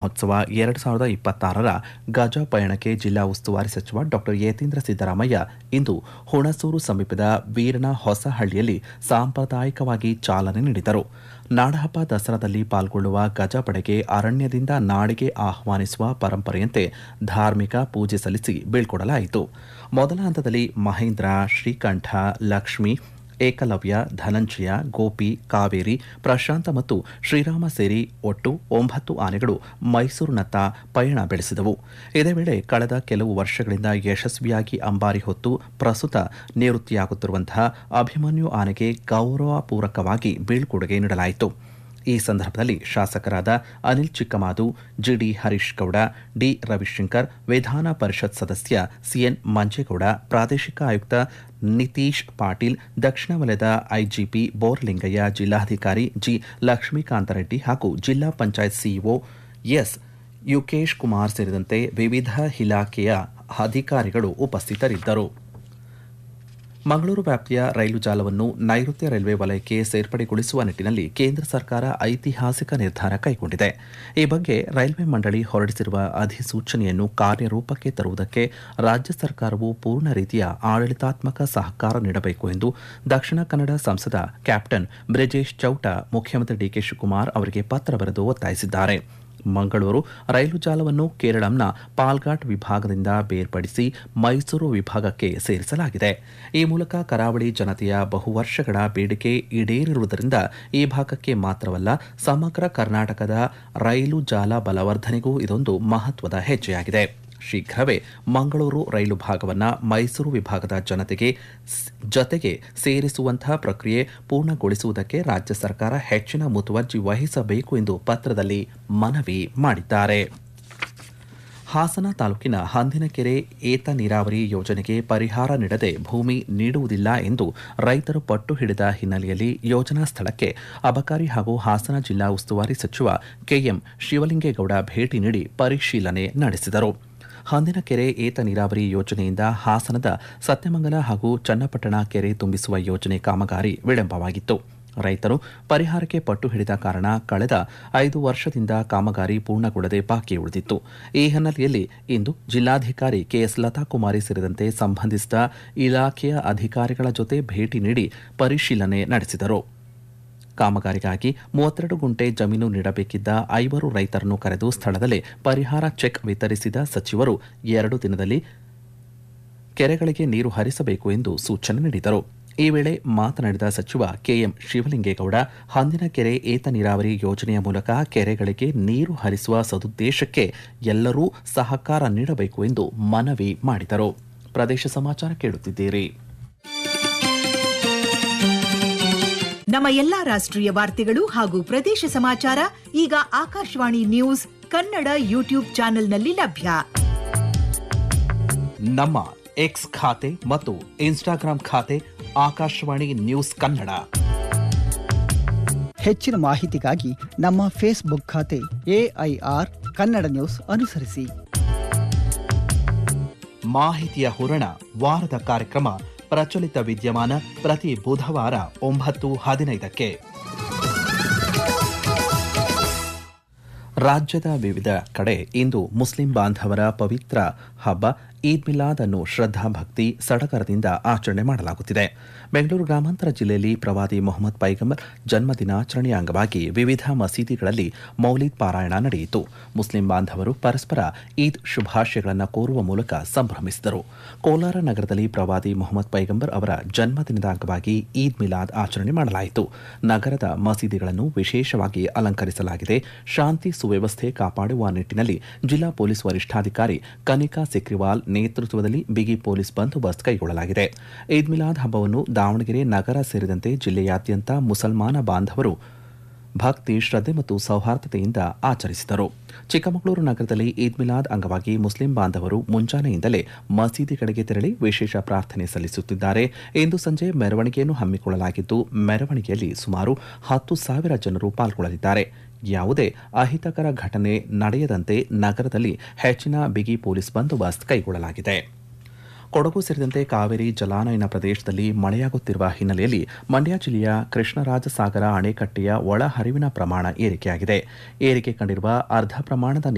ಮಹೋತ್ಸವ ಎರಡು ಸಾವಿರದ ಇಪ್ಪತ್ತಾರರ ಗಜ ಪಯಣಕ್ಕೆ ಜಿಲ್ಲಾ ಉಸ್ತುವಾರಿ ಸಚಿವ ಡಾಕ್ಟರ್ ಯತೀಂದ್ರ ಸಿದ್ದರಾಮಯ್ಯ ಇಂದು ಹುಣಸೂರು ಸಮೀಪದ ವೀರನ ಹೊಸಹಳ್ಳಿಯಲ್ಲಿ ಸಾಂಪ್ರದಾಯಿಕವಾಗಿ ಚಾಲನೆ ನೀಡಿದರು ನಾಡಹಬ್ಬ ದಸರಾದಲ್ಲಿ ಪಾಲ್ಗೊಳ್ಳುವ ಗಜಪಡೆಗೆ ಅರಣ್ಯದಿಂದ ನಾಡಿಗೆ ಆಹ್ವಾನಿಸುವ ಪರಂಪರೆಯಂತೆ ಧಾರ್ಮಿಕ ಪೂಜೆ ಸಲ್ಲಿಸಿ ಬೀಳ್ಕೊಡಲಾಯಿತು ಮೊದಲ ಹಂತದಲ್ಲಿ ಮಹೇಂದ್ರ ಶ್ರೀಕಂಠ ಲಕ್ಷ್ಮಿ ಏಕಲವ್ಯ ಧನಂಜಯ ಗೋಪಿ ಕಾವೇರಿ ಪ್ರಶಾಂತ ಮತ್ತು ಶ್ರೀರಾಮ ಸೇರಿ ಒಟ್ಟು ಒಂಬತ್ತು ಆನೆಗಳು ಮೈಸೂರಿನತ್ತ ಪಯಣ ಬೆಳೆಸಿದವು ಇದೇ ವೇಳೆ ಕಳೆದ ಕೆಲವು ವರ್ಷಗಳಿಂದ ಯಶಸ್ವಿಯಾಗಿ ಅಂಬಾರಿ ಹೊತ್ತು ಪ್ರಸ್ತುತ ನಿವೃತ್ತಿಯಾಗುತ್ತಿರುವಂತಹ ಅಭಿಮನ್ಯು ಆನೆಗೆ ಗೌರವಪೂರ್ವಕವಾಗಿ ಬೀಳ್ಕೊಡುಗೆ ನೀಡಲಾಯಿತು ಈ ಸಂದರ್ಭದಲ್ಲಿ ಶಾಸಕರಾದ ಅನಿಲ್ ಚಿಕ್ಕಮಾದು ಜಿಡಿ ಹರೀಶ್ ಗೌಡ ಡಿ ರವಿಶಂಕರ್ ವಿಧಾನ ಪರಿಷತ್ ಸದಸ್ಯ ಸಿಎನ್ ಮಂಜೇಗೌಡ ಪ್ರಾದೇಶಿಕ ಆಯುಕ್ತ ನಿತೀಶ್ ಪಾಟೀಲ್ ದಕ್ಷಿಣ ವಲಯದ ಐಜಿಪಿ ಬೋರ್ಲಿಂಗಯ್ಯ ಜಿಲ್ಲಾಧಿಕಾರಿ ಜಿ ಲಕ್ಷ್ಮೀಕಾಂತ ರೆಡ್ಡಿ ಹಾಗೂ ಜಿಲ್ಲಾ ಪಂಚಾಯತ್ ಸಿಇಒ ಎಸ್ ಯುಕೇಶ್ ಕುಮಾರ್ ಸೇರಿದಂತೆ ವಿವಿಧ ಇಲಾಖೆಯ ಅಧಿಕಾರಿಗಳು ಉಪಸ್ಥಿತರಿದ್ದರು ಮಂಗಳೂರು ವ್ಯಾಪ್ತಿಯ ರೈಲು ಜಾಲವನ್ನು ನೈಋತ್ಯ ರೈಲ್ವೆ ವಲಯಕ್ಕೆ ಸೇರ್ಪಡೆಗೊಳಿಸುವ ನಿಟ್ಟಿನಲ್ಲಿ ಕೇಂದ್ರ ಸರ್ಕಾರ ಐತಿಹಾಸಿಕ ನಿರ್ಧಾರ ಕೈಗೊಂಡಿದೆ ಈ ಬಗ್ಗೆ ರೈಲ್ವೆ ಮಂಡಳಿ ಹೊರಡಿಸಿರುವ ಅಧಿಸೂಚನೆಯನ್ನು ಕಾರ್ಯರೂಪಕ್ಕೆ ತರುವುದಕ್ಕೆ ರಾಜ್ಯ ಸರ್ಕಾರವು ಪೂರ್ಣ ರೀತಿಯ ಆಡಳಿತಾತ್ಮಕ ಸಹಕಾರ ನೀಡಬೇಕು ಎಂದು ದಕ್ಷಿಣ ಕನ್ನಡ ಸಂಸದ ಕ್ಯಾಪ್ಟನ್ ಬ್ರಿಜೇಶ್ ಚೌಟ ಮುಖ್ಯಮಂತ್ರಿ ಡಿಕೆ ಶಿವಕುಮಾರ್ ಅವರಿಗೆ ಪತ್ರ ಬರೆದು ಒತ್ತಾಯಿಸಿದ್ದಾರೆ ಮಂಗಳೂರು ರೈಲು ಜಾಲವನ್ನು ಕೇರಳಂನ ಪಾಲ್ಘಾಟ್ ವಿಭಾಗದಿಂದ ಬೇರ್ಪಡಿಸಿ ಮೈಸೂರು ವಿಭಾಗಕ್ಕೆ ಸೇರಿಸಲಾಗಿದೆ ಈ ಮೂಲಕ ಕರಾವಳಿ ಜನತೆಯ ಬಹುವರ್ಷಗಳ ಬೇಡಿಕೆ ಈಡೇರಿರುವುದರಿಂದ ಈ ಭಾಗಕ್ಕೆ ಮಾತ್ರವಲ್ಲ ಸಮಗ್ರ ಕರ್ನಾಟಕದ ರೈಲು ಜಾಲ ಬಲವರ್ಧನೆಗೂ ಇದೊಂದು ಮಹತ್ವದ ಹೆಜ್ಜೆಯಾಗಿದೆ ಶೀಘ್ರವೇ ಮಂಗಳೂರು ರೈಲು ಭಾಗವನ್ನು ಮೈಸೂರು ವಿಭಾಗದ ಜನತೆಗೆ ಜತೆಗೆ ಸೇರಿಸುವಂತಹ ಪ್ರಕ್ರಿಯೆ ಪೂರ್ಣಗೊಳಿಸುವುದಕ್ಕೆ ರಾಜ್ಯ ಸರ್ಕಾರ ಹೆಚ್ಚಿನ ಮುತುವರ್ಜಿ ವಹಿಸಬೇಕು ಎಂದು ಪತ್ರದಲ್ಲಿ ಮನವಿ ಮಾಡಿದ್ದಾರೆ ಹಾಸನ ತಾಲೂಕಿನ ಹಂದಿನಕೆರೆ ಏತ ನೀರಾವರಿ ಯೋಜನೆಗೆ ಪರಿಹಾರ ನೀಡದೆ ಭೂಮಿ ನೀಡುವುದಿಲ್ಲ ಎಂದು ರೈತರು ಪಟ್ಟು ಹಿಡಿದ ಹಿನ್ನೆಲೆಯಲ್ಲಿ ಯೋಜನಾ ಸ್ಥಳಕ್ಕೆ ಅಬಕಾರಿ ಹಾಗೂ ಹಾಸನ ಜಿಲ್ಲಾ ಉಸ್ತುವಾರಿ ಸಚಿವ ಕೆಎಂ ಶಿವಲಿಂಗೇಗೌಡ ಭೇಟಿ ನೀಡಿ ಪರಿಶೀಲನೆ ನಡೆಸಿದರು ಹಂದಿನಕೆರೆ ಏತ ನೀರಾವರಿ ಯೋಜನೆಯಿಂದ ಹಾಸನದ ಸತ್ಯಮಂಗಲ ಹಾಗೂ ಚನ್ನಪಟ್ಟಣ ಕೆರೆ ತುಂಬಿಸುವ ಯೋಜನೆ ಕಾಮಗಾರಿ ವಿಳಂಬವಾಗಿತ್ತು ರೈತರು ಪರಿಹಾರಕ್ಕೆ ಪಟ್ಟು ಹಿಡಿದ ಕಾರಣ ಕಳೆದ ಐದು ವರ್ಷದಿಂದ ಕಾಮಗಾರಿ ಪೂರ್ಣಗೊಳ್ಳದೆ ಬಾಕಿ ಉಳಿದಿತ್ತು ಈ ಹಿನ್ನೆಲೆಯಲ್ಲಿ ಇಂದು ಜಿಲ್ಲಾಧಿಕಾರಿ ಕೆಎಸ್ ಲತಾಕುಮಾರಿ ಸೇರಿದಂತೆ ಸಂಬಂಧಿಸಿದ ಇಲಾಖೆಯ ಅಧಿಕಾರಿಗಳ ಜೊತೆ ಭೇಟಿ ನೀಡಿ ಪರಿಶೀಲನೆ ನಡೆಸಿದರು ಕಾಮಗಾರಿಗಾಗಿ ಮೂವತ್ತೆರಡು ಗುಂಟೆ ಜಮೀನು ನೀಡಬೇಕಿದ್ದ ಐವರು ರೈತರನ್ನು ಕರೆದು ಸ್ಥಳದಲ್ಲೇ ಪರಿಹಾರ ಚೆಕ್ ವಿತರಿಸಿದ ಸಚಿವರು ಎರಡು ದಿನದಲ್ಲಿ ಕೆರೆಗಳಿಗೆ ನೀರು ಹರಿಸಬೇಕು ಎಂದು ಸೂಚನೆ ನೀಡಿದರು ಈ ವೇಳೆ ಮಾತನಾಡಿದ ಸಚಿವ ಕೆಎಂ ಶಿವಲಿಂಗೇಗೌಡ ಹಂದಿನ ಕೆರೆ ಏತ ನೀರಾವರಿ ಯೋಜನೆಯ ಮೂಲಕ ಕೆರೆಗಳಿಗೆ ನೀರು ಹರಿಸುವ ಸದುದ್ದೇಶಕ್ಕೆ ಎಲ್ಲರೂ ಸಹಕಾರ ನೀಡಬೇಕು ಎಂದು ಮನವಿ ಮಾಡಿದರು ಪ್ರದೇಶ ಸಮಾಚಾರ ಕೇಳುತ್ತಿದ್ದೀರಿ ನಮ್ಮ ಎಲ್ಲಾ ರಾಷ್ಟ್ರೀಯ ವಾರ್ತೆಗಳು ಹಾಗೂ ಪ್ರದೇಶ ಸಮಾಚಾರ ಈಗ ಆಕಾಶವಾಣಿ ನ್ಯೂಸ್ ಕನ್ನಡ ಯೂಟ್ಯೂಬ್ ಚಾನೆಲ್ನಲ್ಲಿ ಲಭ್ಯ ನಮ್ಮ ಎಕ್ಸ್ ಖಾತೆ ಮತ್ತು ಇನ್ಸ್ಟಾಗ್ರಾಂ ಖಾತೆ ಆಕಾಶವಾಣಿ ನ್ಯೂಸ್ ಕನ್ನಡ ಹೆಚ್ಚಿನ ಮಾಹಿತಿಗಾಗಿ ನಮ್ಮ ಫೇಸ್ಬುಕ್ ಖಾತೆ ಎಐಆರ್ ಕನ್ನಡ ನ್ಯೂಸ್ ಅನುಸರಿಸಿ ಮಾಹಿತಿಯ ಹೂರಣ ವಾರದ ಕಾರ್ಯಕ್ರಮ ಪ್ರಚಲಿತ ವಿದ್ಯಮಾನ ಪ್ರತಿ ಬುಧವಾರ ಒಂಬತ್ತು ಹದಿನೈದಕ್ಕೆ ರಾಜ್ಯದ ವಿವಿಧ ಕಡೆ ಇಂದು ಮುಸ್ಲಿಂ ಬಾಂಧವರ ಪವಿತ್ರ ಹಬ್ಬ ಈದ್ ಮಿಲಾದ್ ಅನ್ನು ಶ್ರದ್ಧಾಭಕ್ತಿ ಸಡಗರದಿಂದ ಆಚರಣೆ ಮಾಡಲಾಗುತ್ತಿದೆ ಬೆಂಗಳೂರು ಗ್ರಾಮಾಂತರ ಜಿಲ್ಲೆಯಲ್ಲಿ ಪ್ರವಾದಿ ಮೊಹಮ್ಮದ್ ಪೈಗಂಬರ್ ಜನ್ಮ ದಿನಾಚರಣೆಯ ಅಂಗವಾಗಿ ವಿವಿಧ ಮಸೀದಿಗಳಲ್ಲಿ ಮೌಲಿದ್ ಪಾರಾಯಣ ನಡೆಯಿತು ಮುಸ್ಲಿಂ ಬಾಂಧವರು ಪರಸ್ಪರ ಈದ್ ಶುಭಾಶಯಗಳನ್ನು ಕೋರುವ ಮೂಲಕ ಸಂಭ್ರಮಿಸಿದರು ಕೋಲಾರ ನಗರದಲ್ಲಿ ಪ್ರವಾದಿ ಮೊಹಮ್ಮದ್ ಪೈಗಂಬರ್ ಅವರ ಜನ್ಮದಿನದ ಅಂಗವಾಗಿ ಈದ್ ಮಿಲಾದ್ ಆಚರಣೆ ಮಾಡಲಾಯಿತು ನಗರದ ಮಸೀದಿಗಳನ್ನು ವಿಶೇಷವಾಗಿ ಅಲಂಕರಿಸಲಾಗಿದೆ ಶಾಂತಿ ಸುವ್ಯವಸ್ಥೆ ಕಾಪಾಡುವ ನಿಟ್ಟಿನಲ್ಲಿ ಜಿಲ್ಲಾ ಪೊಲೀಸ್ ವರಿಷ್ಠಾಧಿಕಾರಿ ಕನಿಕಾ ಸಿಕ್ರಿವಾಲ್ ನೇತೃತ್ವದಲ್ಲಿ ಬಿಗಿ ಪೊಲೀಸ್ ಬಂದೋಬಸ್ತ್ ಕೈಗೊಳ್ಳಲಾಗಿದೆ ಈದ್ ಮಿಲಾದ್ ಹಬ್ಬವನ್ನು ದಾವಣಗೆರೆ ನಗರ ಸೇರಿದಂತೆ ಜಿಲ್ಲೆಯಾದ್ಯಂತ ಮುಸಲ್ಮಾನ ಬಾಂಧವರು ಭಕ್ತಿ ಶ್ರದ್ಧೆ ಮತ್ತು ಸೌಹಾರ್ದತೆಯಿಂದ ಆಚರಿಸಿದರು ಚಿಕ್ಕಮಗಳೂರು ನಗರದಲ್ಲಿ ಈದ್ ಮಿಲಾದ್ ಅಂಗವಾಗಿ ಮುಸ್ಲಿಂ ಬಾಂಧವರು ಮುಂಜಾನೆಯಿಂದಲೇ ಮಸೀದಿಗಳಿಗೆ ತೆರಳಿ ವಿಶೇಷ ಪ್ರಾರ್ಥನೆ ಸಲ್ಲಿಸುತ್ತಿದ್ದಾರೆ ಇಂದು ಸಂಜೆ ಮೆರವಣಿಗೆಯನ್ನು ಹಮ್ಮಿಕೊಳ್ಳಲಾಗಿದ್ದು ಮೆರವಣಿಗೆಯಲ್ಲಿ ಸುಮಾರು ಹತ್ತು ಸಾವಿರ ಜನರು ಪಾಲ್ಗೊಳ್ಳಲಿದ್ದಾರೆ ಯಾವುದೇ ಅಹಿತಕರ ಘಟನೆ ನಡೆಯದಂತೆ ನಗರದಲ್ಲಿ ಹೆಚ್ಚಿನ ಬಿಗಿ ಪೊಲೀಸ್ ಬಂದೋಬಸ್ತ್ ಕೈಗೊಳ್ಳಲಾಗಿದೆ ಕೊಡಗು ಸೇರಿದಂತೆ ಕಾವೇರಿ ಜಲಾನಯನ ಪ್ರದೇಶದಲ್ಲಿ ಮಳೆಯಾಗುತ್ತಿರುವ ಹಿನ್ನೆಲೆಯಲ್ಲಿ ಮಂಡ್ಯ ಜಿಲ್ಲೆಯ ಕೃಷ್ಣರಾಜಸಾಗರ ಅಣೆಕಟ್ಟೆಯ ಒಳಹರಿವಿನ ಪ್ರಮಾಣ ಏರಿಕೆಯಾಗಿದೆ ಏರಿಕೆ ಕಂಡಿರುವ ಅರ್ಧ ಪ್ರಮಾಣದ